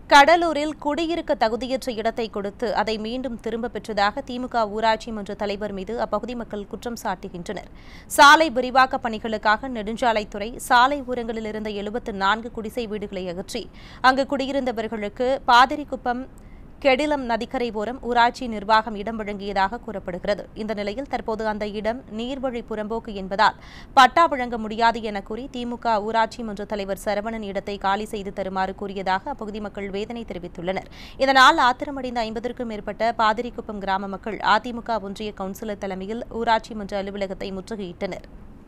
கடலூரில் குடியிருக்க தகுதியற்ற இடத்தை கொடுத்து அதை மீண்டும் திரும்பப் பெற்றதாக திமுக ஊராட்சி மன்ற தலைவர் மீது அப்பகுதி மக்கள் குற்றம் சாட்டுகின்றனர் சாலை விரிவாக்க பணிகளுக்காக நெடுஞ்சாலைத்துறை சாலை ஓரங்களில் இருந்த எழுபத்து நான்கு குடிசை வீடுகளை அகற்றி அங்கு குடியிருந்தவர்களுக்கு பாதிரிக்குப்பம் கெடிலம் நதிக்கரை ஓரம் ஊராட்சி நிர்வாகம் இடம் வழங்கியதாக கூறப்படுகிறது இந்த நிலையில் தற்போது அந்த இடம் நீர்வழி புறம்போக்கு என்பதால் பட்டா வழங்க முடியாது என கூறி திமுக ஊராட்சி மன்ற தலைவர் சரவணன் இடத்தை காலி செய்து தருமாறு கூறியதாக அப்பகுதி மக்கள் வேதனை தெரிவித்துள்ளனர் இதனால் ஆத்திரமடைந்த ஐம்பதற்கும் மேற்பட்ட பாதிரிக்குப்பம் கிராம மக்கள் அதிமுக ஒன்றிய கவுன்சிலர் தலைமையில் ஊராட்சி மன்ற அலுவலகத்தை முற்றுகையிட்டனர்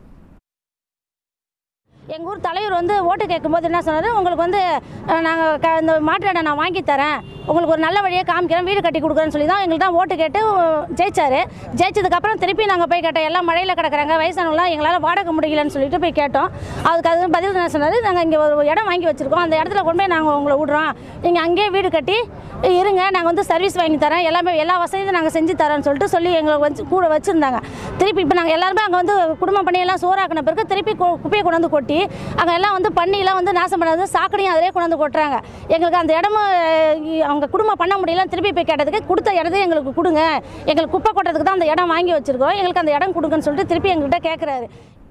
எங்கள் ஊர் தலைவர் வந்து ஓட்டு கேட்கும்போது என்ன சொன்னார் உங்களுக்கு வந்து நாங்கள் க இந்த மாட்டு இடம் நான் வாங்கி தரேன் உங்களுக்கு ஒரு நல்ல வழியை காமிக்கிறேன் வீடு கட்டி கொடுக்குறேன்னு சொல்லி தான் எங்களுக்கு தான் ஓட்டு கேட்டு ஜெயிச்சார் ஜெயிச்சதுக்கப்புறம் திருப்பி நாங்கள் போய் கேட்டோம் எல்லாம் மழையில் கிடக்குறாங்க வயசானவங்களாம் எங்களால் வாடகை முடியலன்னு சொல்லிட்டு போய் கேட்டோம் அதுக்கு அது பதில் என்ன சொன்னார் நாங்கள் இங்கே ஒரு இடம் வாங்கி வச்சுருக்கோம் அந்த இடத்துல கொண்டு போய் நாங்கள் உங்களை விடுறோம் நீங்கள் அங்கேயே வீடு கட்டி இருங்க நாங்கள் வந்து சர்வீஸ் வாங்கி தரேன் எல்லாமே எல்லா வசதியும் நாங்கள் செஞ்சு தரோம்னு சொல்லிட்டு சொல்லி எங்களை வச்சு கூட வச்சுருந்தாங்க திருப்பி இப்போ நாங்கள் எல்லாருமே அங்கே வந்து குடும்பம் பண்ணி எல்லாம் சோறாக்கின பிறகு திருப்பி கு- குப்பையை கொண்டு வந்து கொட்டி அங்கே எல்லாம் வந்து பண்ணிலாம் வந்து நாசம் பண்ணாது சாக்கடையும் அதிலே கொண்டு வந்து கொட்டுறாங்க எங்களுக்கு அந்த இடமும் அஹ், இ- அவங்க குடும்பம் பண்ண முடியல திருப்பி போய் கேட்டதுக்கு கொடுத்த இடத்தையும் எங்களுக்கு கொடுங்க எங்களுக்கு குப்பை கொட்டுறதுக்கு தான் அந்த இடம் வாங்கி வச்சிருக்கோம் எங்களுக்கு அந்த இடம் கொடுங்கன்னு சொல்லிட்டு திருப்பி எங்கள்கிட்ட கேட்குறாரு